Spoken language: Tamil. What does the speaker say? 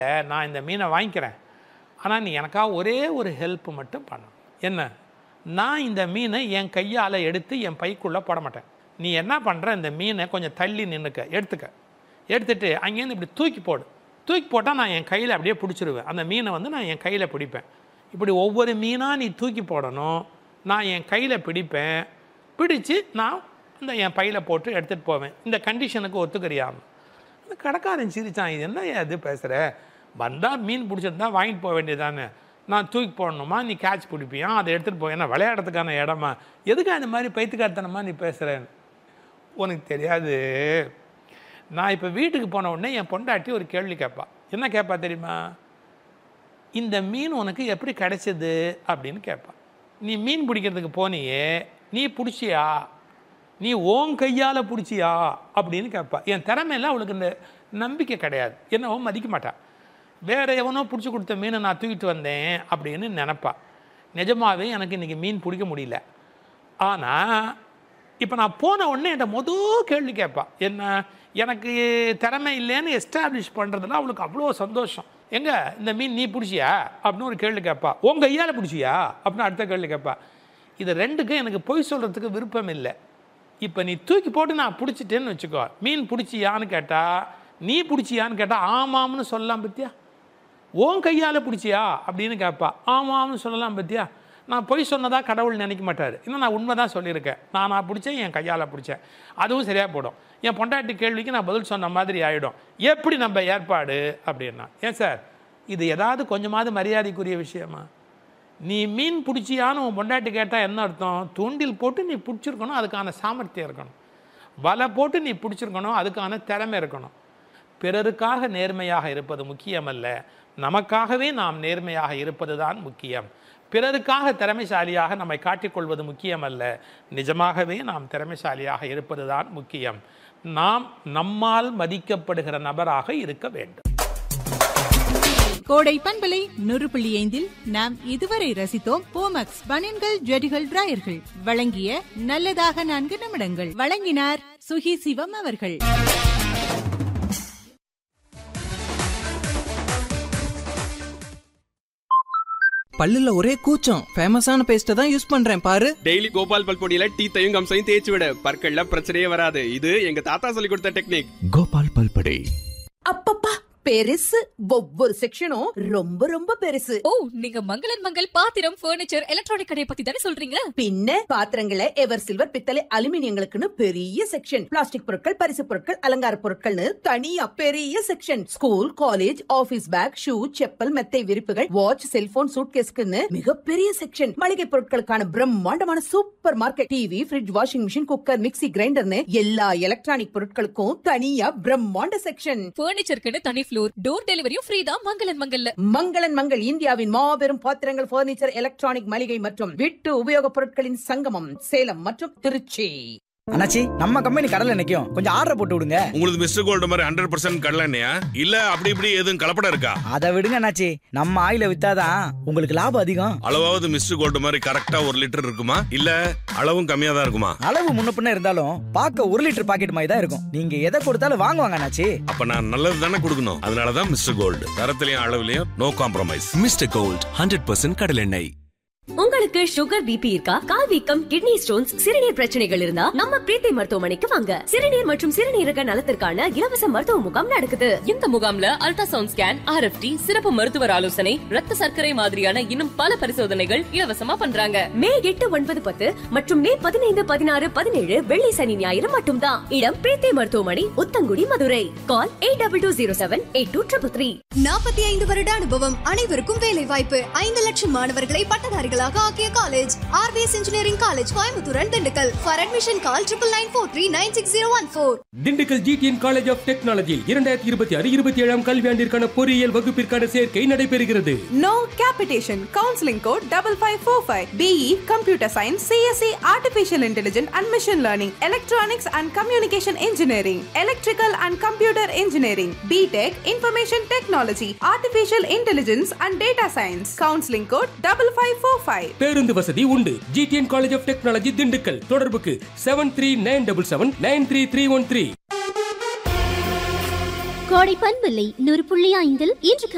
நான் இந்த மீனை வாங்கிக்கிறேன் ஆனால் நீ எனக்காக ஒரே ஒரு ஹெல்ப் மட்டும் பண்ணணும் என்ன நான் இந்த மீனை என் கையால் எடுத்து என் பைக்குள்ளே போட மாட்டேன் நீ என்ன பண்ணுற இந்த மீனை கொஞ்சம் தள்ளி நின்றுக்க எடுத்துக்க எடுத்துட்டு அங்கேருந்து இப்படி தூக்கி போடு தூக்கி போட்டால் நான் என் கையில் அப்படியே பிடிச்சிருவேன் அந்த மீனை வந்து நான் என் கையில் பிடிப்பேன் இப்படி ஒவ்வொரு மீனாக நீ தூக்கி போடணும் நான் என் கையில் பிடிப்பேன் பிடிச்சு நான் இந்த என் பையில் போட்டு எடுத்துகிட்டு போவேன் இந்த கண்டிஷனுக்கு ஒத்துக்கிறியாம அந்த கடைக்காரன் சிரிச்சான் இது என்ன இது பேசுகிற வந்தால் மீன் பிடிச்சிருந்தா வாங்கிட்டு போக வேண்டியதானே நான் தூக்கி போடணுமா நீ கேட்ச் பிடிப்பியா அதை எடுத்துகிட்டு போய் என்ன விளையாடுறதுக்கான இடமா எதுக்கு அந்த மாதிரி பைத்துக்காரத்தனமா நீ பேசுகிறேன் உனக்கு தெரியாது நான் இப்போ வீட்டுக்கு போன உடனே என் பொண்டாட்டி ஒரு கேள்வி கேட்பா என்ன கேட்பா தெரியுமா இந்த மீன் உனக்கு எப்படி கிடைச்சது அப்படின்னு கேட்பா நீ மீன் பிடிக்கிறதுக்கு போனியே நீ பிடிச்சியா நீ ஓன் கையால் பிடிச்சியா அப்படின்னு கேட்பா என் திறமையில அவளுக்கு இந்த நம்பிக்கை கிடையாது என்னவோ மதிக்க மாட்டா வேற எவனோ பிடிச்சி கொடுத்த மீனை நான் தூக்கிட்டு வந்தேன் அப்படின்னு நினப்பா நிஜமாவே எனக்கு இன்றைக்கி மீன் பிடிக்க முடியல ஆனால் இப்போ நான் போன உடனே என்கிட்ட மொதல் கேள்வி கேட்பா என்ன எனக்கு திறமை இல்லைன்னு எஸ்டாப்ளிஷ் பண்ணுறதுல அவளுக்கு அவ்வளோ சந்தோஷம் எங்க இந்த மீன் நீ பிடிச்சியா அப்படின்னு ஒரு கேள்வி கேட்பா உன் கையால் பிடிச்சியா அப்படின்னு அடுத்த கேள்வி கேட்பா இது ரெண்டுக்கும் எனக்கு பொய் சொல்கிறதுக்கு விருப்பம் இல்லை இப்போ நீ தூக்கி போட்டு நான் பிடிச்சிட்டேன்னு வச்சுக்கோ மீன் பிடிச்சியான்னு கேட்டா நீ பிடிச்சியான்னு கேட்டால் ஆமாம்னு சொல்லலாம் பத்தியா உன் கையால் பிடிச்சியா அப்படின்னு கேட்பா ஆமாம்னு சொல்லலாம் பத்தியா நான் பொய் சொன்னதா கடவுள் நினைக்க மாட்டார் இன்னும் நான் உண்மை தான் சொல்லியிருக்கேன் நான் நான் பிடிச்சேன் என் கையால் பிடிச்சேன் அதுவும் சரியாக போடும் என் பொண்டாட்டி கேள்விக்கு நான் பதில் சொன்ன மாதிரி ஆகிடும் எப்படி நம்ம ஏற்பாடு அப்படின்னா ஏன் சார் இது ஏதாவது கொஞ்சமாவது மரியாதைக்குரிய விஷயமா நீ மீன் பிடிச்சியான்னு உன் பொண்டாட்டி கேட்டால் என்ன அர்த்தம் தூண்டில் போட்டு நீ பிடிச்சிருக்கணும் அதுக்கான சாமர்த்தியம் இருக்கணும் வலை போட்டு நீ பிடிச்சிருக்கணும் அதுக்கான திறமை இருக்கணும் பிறருக்காக நேர்மையாக இருப்பது முக்கியமல்ல நமக்காகவே நாம் நேர்மையாக இருப்பது தான் முக்கியம் பிறருக்காக திறமைசாலியாக நம்மை காட்டிக்கொள்வது முக்கியமல்ல நிஜமாகவே நாம் திறமைசாலியாக இருப்பது தான் முக்கியம் நாம் நம்மால் மதிக்கப்படுகிற நபராக இருக்க வேண்டும் கோடை பண்பலை நூறு புள்ளி ஐந்தில் நாம் இதுவரை ரசித்தோம் போமக்ஸ் பனியன்கள் ஜெடிகள் டிராயர்கள் வழங்கிய நல்லதாக நான்கு நிமிடங்கள் வழங்கினார் சுகி சிவம் அவர்கள் பல்லுல ஒரே கூச்சம் ஃபேமஸான பேஸ்ட தான் யூஸ் பண்றேன் பாரு டெய்லி கோபால் பல் பொடியில டீத்தையும் கம்சையும் தேய்ச்சி விட பற்கள்ல பிரச்சனையே வராது இது எங்க தாத்தா சொல்லி கொடுத்த டெக்னிக் கோபால் பல்படை அப்பப்பா பெருசு ஒவ்வொரு செக்ஷனும் ரொம்ப ரொம்ப பெருசு ஓ நீங்க மங்களன் மங்கள் பாத்திரம் பர்னிச்சர் எலக்ட்ரானிக் கடையை பத்தி தானே சொல்றீங்க பின்ன பாத்திரங்களை எவர் சில்வர் பித்தளை அலுமினியங்களுக்குன்னு பெரிய செக்ஷன் பிளாஸ்டிக் பொருட்கள் பரிசு பொருட்கள் அலங்கார பொருட்கள்னு தனியா பெரிய section school college office bag shoe chappal மெத்தை விரிப்புகள் வாட்ச் செல்போன் சூட்கேஸ்க்குன்னு மிகப்பெரிய செக்ஷன் மளிகை பொருட்களுக்கான பிரம்மாண்டமான supermarket TV fridge washing machine cooker mixie கிரைண்டர்னு எல்லா எலக்ட்ரானிக் பொருட்களுக்கும் தனியா பிரம்மாண்ட செக்ஷன் பர்னிச்சருக்குன்னு தனி ஃப்ளோர் டோர் டெலிவரியும் ஃப்ரீ தான் மங்களன் மங்கல்ல மங்களன் மங்கள் இந்தியாவின் மாபெரும் பாத்திரங்கள் பர்னிச்சர் எலக்ட்ரானிக் மளிகை மற்றும் வீட்டு உபயோகப் பொருட்களின் சங்கமம் சேலம் மற்றும் திருச்சி அண்ணாச்சி நம்ம கம்பெனி கடல்ல நிக்கும் கொஞ்சம் ஆர்டர் போட்டு விடுங்க உங்களுக்கு மிஸ்டர் கோல்டு மாதிரி ஹண்ட்ரட் பர்சன்ட் கடலண்ணையா இல்ல அப்படி இப்படி எதுவும் கலப்படம் இருக்கா அதை விடுங்க அண்ணாச்சி நம்ம ஆயில வித்தாதான் உங்களுக்கு லாபம் அதிகம் அளவாவது மிஸ்டர் கோல்டு மாதிரி கரெக்டா ஒரு லிட்டர் இருக்குமா இல்ல அளவும் கம்மியா தான் இருக்குமா அளவு முன்ன பின்ன இருந்தாலும் பார்க்க ஒரு லிட்டர் பாக்கெட் மாதிரி தான் இருக்கும் நீங்க எதை கொடுத்தாலும் வாங்குவாங்க அண்ணாச்சி அப்ப நான் நல்லது தானே கொடுக்கணும் அதனாலதான் மிஸ்டர் கோல்டு தரத்திலையும் அளவுலயும் no compromise mister gold hundred percent கடலெண்ணெய் உங்களுக்கு சுகர் பிபி இருக்கா கால் வீக்கம் கிட்னி ஸ்டோன்ஸ் சிறுநீர் பிரச்சனைகள் இருந்தா நம்ம பிரீத்தி மருத்துவமனைக்கு வாங்க சிறுநீர் மற்றும் சிறுநீரக நலத்திற்கான இலவச மருத்துவ முகாம் நடக்குது இந்த முகாம்ல அல்ட்ராசவுண்ட் ஸ்கேன் ஆர்எஃப்டி சிறப்பு மருத்துவர் ஆலோசனை ரத்த சர்க்கரை மாதிரியான இன்னும் பல பரிசோதனைகள் இலவசமா பண்றாங்க மே எட்டு ஒன்பது பத்து மற்றும் மே பதினைந்து பதினாறு பதினேழு வெள்ளி சனி ஞாயிறு மட்டும்தான் இடம் பிரீத்தி மருத்துவமனை Uthangudi Madurai call eight double two zero seven eight two triple three நாற்பத்தி ஐந்து வருட அனுபவம் அனைவருக்கும் வேலை வாய்ப்பு ஐந்து லட்சம் மாணவர்களை பட்டதாரிகளாக ஆக்கிய college RPS engineering college Coimbatore and Dindigul for admission call triple nine four three nine six zero one four Dindigul GTN college of technology இரண்டாயிரத்தி இருபத்தி ஆறு இருபத்தி ஏழாம் கல்வியாண்டிற்கான பொறியியல் வகுப்பிற்கான சேர்க்கை நடைபெறுகிறது no capitation counselling code double five four five BE computer science CSC artificial intelligent and machine learning electronics and communication engineering electrical and computer engineering B Tech information technology artificial intelligence and data science counselling code double five four five பேருந்து வசதி உண்டு GTN college of technology Dindigul தொடர்புக்கு seven three nine double seven nine three three one three கோடை பண்பில்லை நூறு புள்ளி ஐந்தில் இன்று